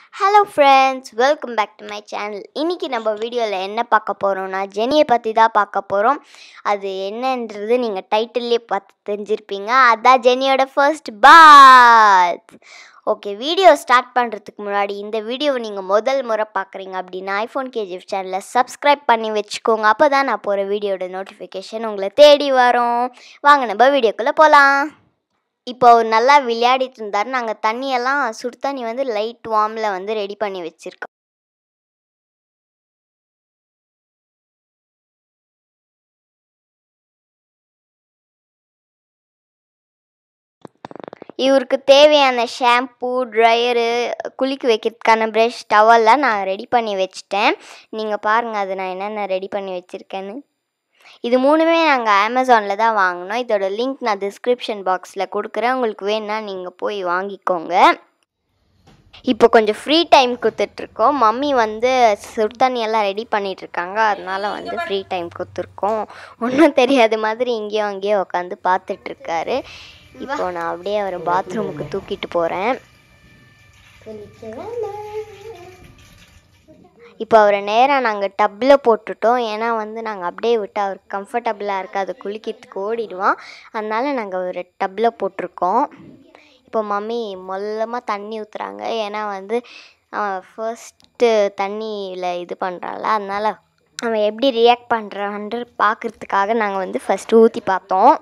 Hello friends welcome back to my channel இன்றைக்கி நம்ம வீடியோவில் என்ன பார்க்க போகிறோம்னா ஜெனியை பற்றி தான் பார்க்க போகிறோம் அது என்னன்றது நீங்கள் டைட்டில்லே பார்த்து தெரிஞ்சிருப்பீங்க அதான் ஜெனியோட first bath okay video start பண்ணுறதுக்கு முன்னாடி இந்த வீடியோவை நீங்கள் முதல் முறை பார்க்குறீங்க அப்படின்னா ஐஃபோன் கேஜிஎஃப் சேனலை சப்ஸ்கிரைப் பண்ணி வச்சுக்கோங்க அப்போ தான் நான் போகிற வீடியோட நோட்டிஃபிகேஷன் உங்களை தேடி வரும் வாங்க நம்ம வீடியோக்குள்ளே போகலாம் இப்போ அவர் நல்லா விளையாடிட்டு இருந்தார் நாங்கள் தண்ணியெல்லாம் சுடு தண்ணி வந்து லைட் வார்மில் வந்து ரெடி பண்ணி வச்சுருக்கோம் இவருக்கு தேவையான ஷாம்பூ ட்ரையரு குளிக்க வைக்கிறதுக்கான ப்ரஷ் டவல்லாம் நான் ரெடி பண்ணி வச்சுட்டேன் நீங்கள் பாருங்கள் அது நான் என்னென்ன ரெடி பண்ணி வச்சுருக்கேன்னு இது மூணுமே நாங்கள் அமேசானில் தான் வாங்கினோம் இதோட லிங்க் நான் டிஸ்கிரிப்ஷன் பாக்ஸில் கொடுக்குறேன் உங்களுக்கு வேணும்னா நீங்கள் போய் வாங்கிக்கோங்க இப்போ கொஞ்சம் ஃப்ரீ டைம் கொடுத்துட்ருக்கோம் மம்மி வந்து சுடு தண்ணியெல்லாம் ரெடி பண்ணிகிட்ருக்காங்க அதனால வந்து ஃப்ரீ டைம் கொடுத்துருக்கோம் ஒன்றும் தெரியாத மாதிரி இங்கேயும் அங்கேயும் உட்காந்து பார்த்துட்ருக்காரு இப்போ நான் அப்படியே அவரை பாத்ரூமுக்கு தூக்கிட்டு போகிறேன் இப்போ அவரை நேராக நாங்கள் டப்பில் போட்டுட்டோம் ஏன்னா வந்து நாங்கள் அப்படியே விட்டு அவருக்கு கம்ஃபர்டபுளாக இருக்காது குளிக்கிறதுக்கு ஓடிடுவான் அதனால நாங்கள் ஒரு டப்பில் போட்டிருக்கோம் இப்போ மம்மி மொல்லமாக தண்ணி ஊற்றுறாங்க ஏன்னா வந்து அவன் ஃபர்ஸ்ட்டு தண்ணியில் இது பண்ணுறான்ல அதனால் அவன் எப்படி ரியாக்ட் பண்ணுறான்ட்டு பார்க்குறதுக்காக நாங்கள் வந்து ஃபஸ்ட்டு ஊற்றி பார்த்தோம்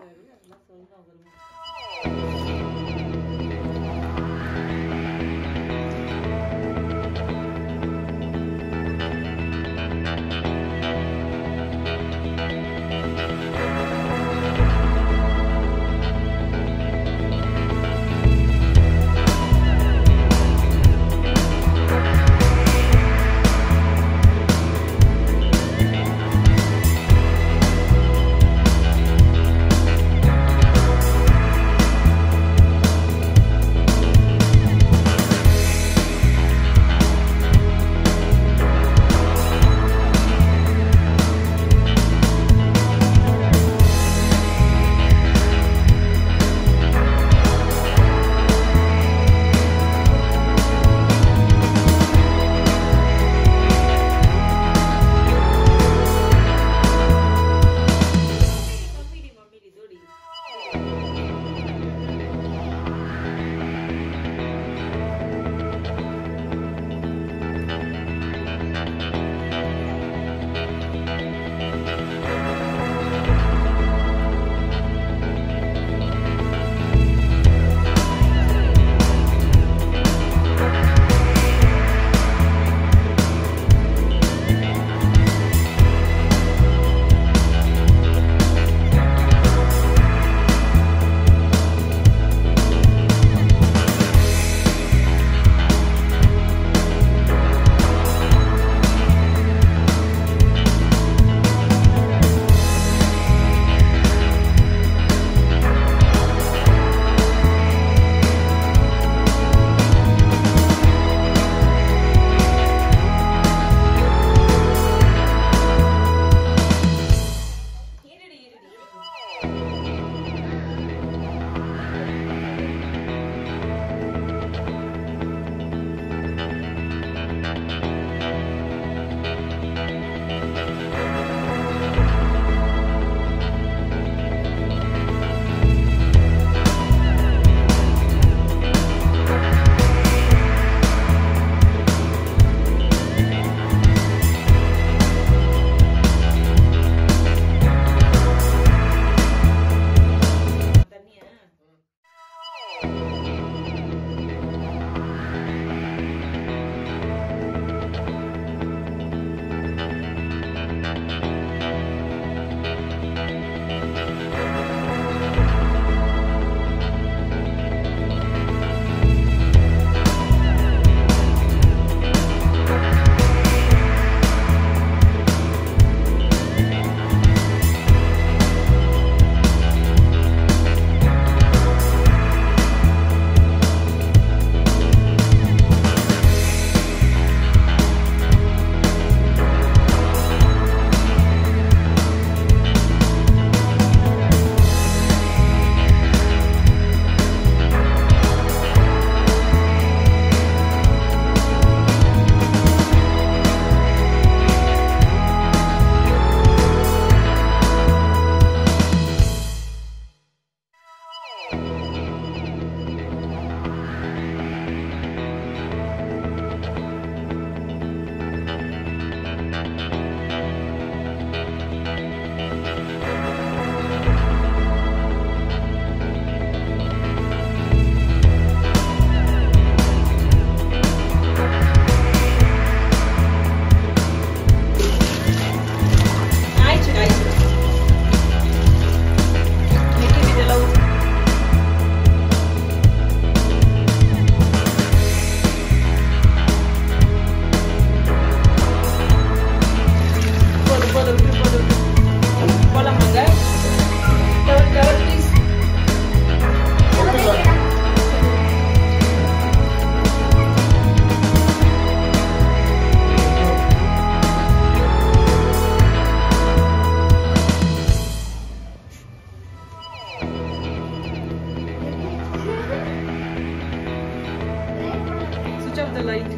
switch off the light.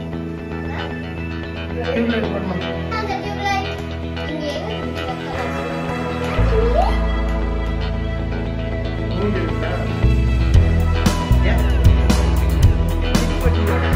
Tube light போடணும். அந்த டியூப்லைட் இங்கே எங்க மூஞ்சி இருக்கா? ஏன்? இப்ப tube light.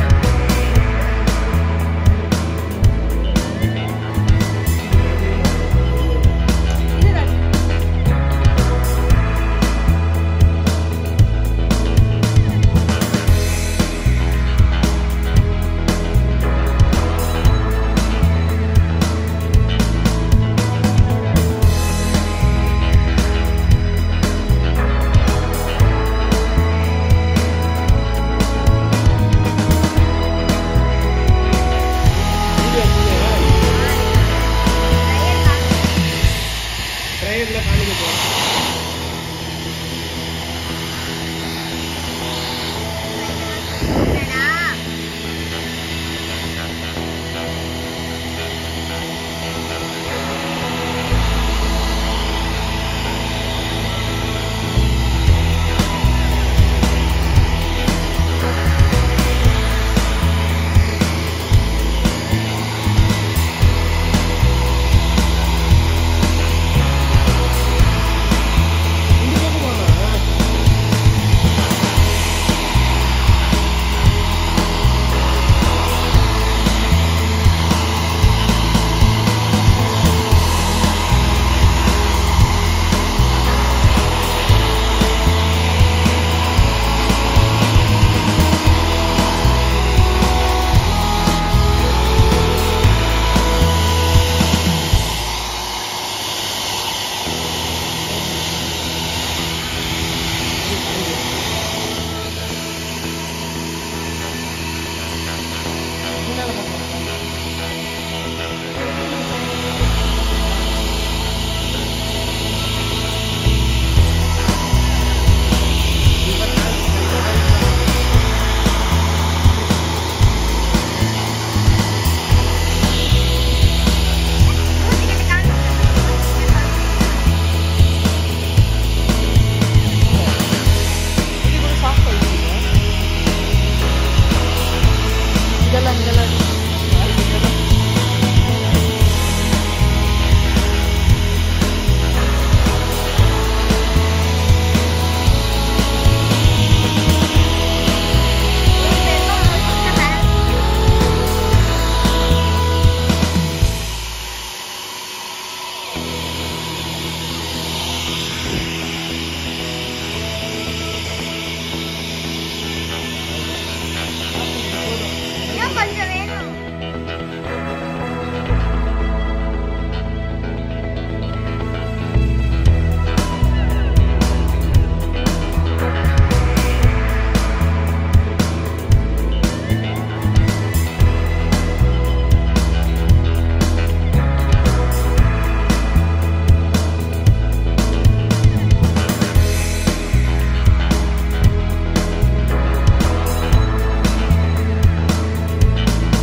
ட்ரையர்ல காணிக்க போறோம் இந்த பக்கம் போனா முன்னால போறோம் இது கூட சாஃப்ட் ஆயிடுச்சு இதெல்லாம் இதெல்லாம் இதெல்லாம் கொஞ்சம் வேணும் ஆ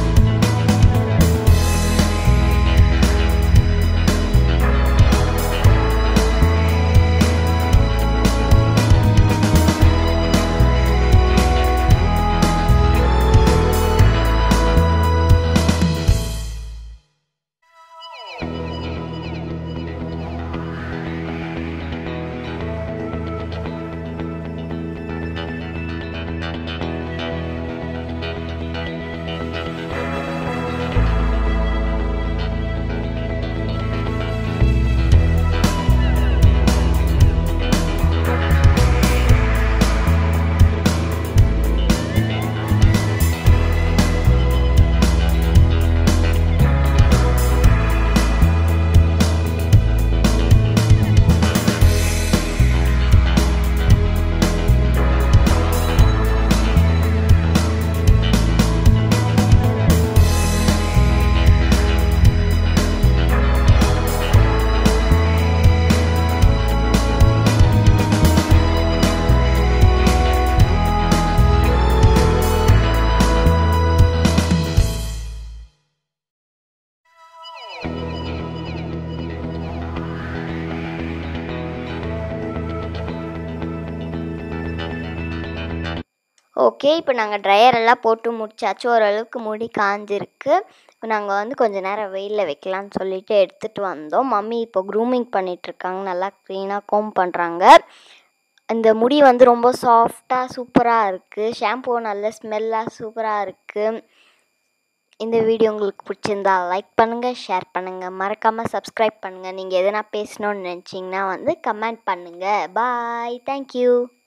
ஓகே இப்போ நாங்கள் ட்ரையர் எல்லாம் போட்டு முடிச்சாச்சு ஓரளவுக்கு முடி காஞ்சிருக்கு இப்போ நாங்கள் வந்து கொஞ்ச நேரம் வெயிலில் வைக்கலாம்னு சொல்லிட்டு எடுத்துகிட்டு வந்தோம் மம்மி இப்போ க்ரூமிங் பண்ணிகிட்ருக்காங்க நல்லா க்ளீனாக கோம் பண்ணுறாங்க இந்த முடி வந்து ரொம்ப சாஃப்டாக சூப்பராக இருக்குது ஷாம்பூ நல்ல ஸ்மெல்லாக சூப்பராக இருக்குது இந்த வீடியோ உங்களுக்கு பிடிச்சிருந்தா லைக் பண்ணுங்கள் ஷேர் பண்ணுங்கள் மறக்காமல் சப்ஸ்கிரைப் பண்ணுங்கள் நீங்கள் எதனா பேசணும்னு நினச்சிங்கன்னா வந்து கமெண்ட் பண்ணுங்கள் பாய் தேங்க்யூ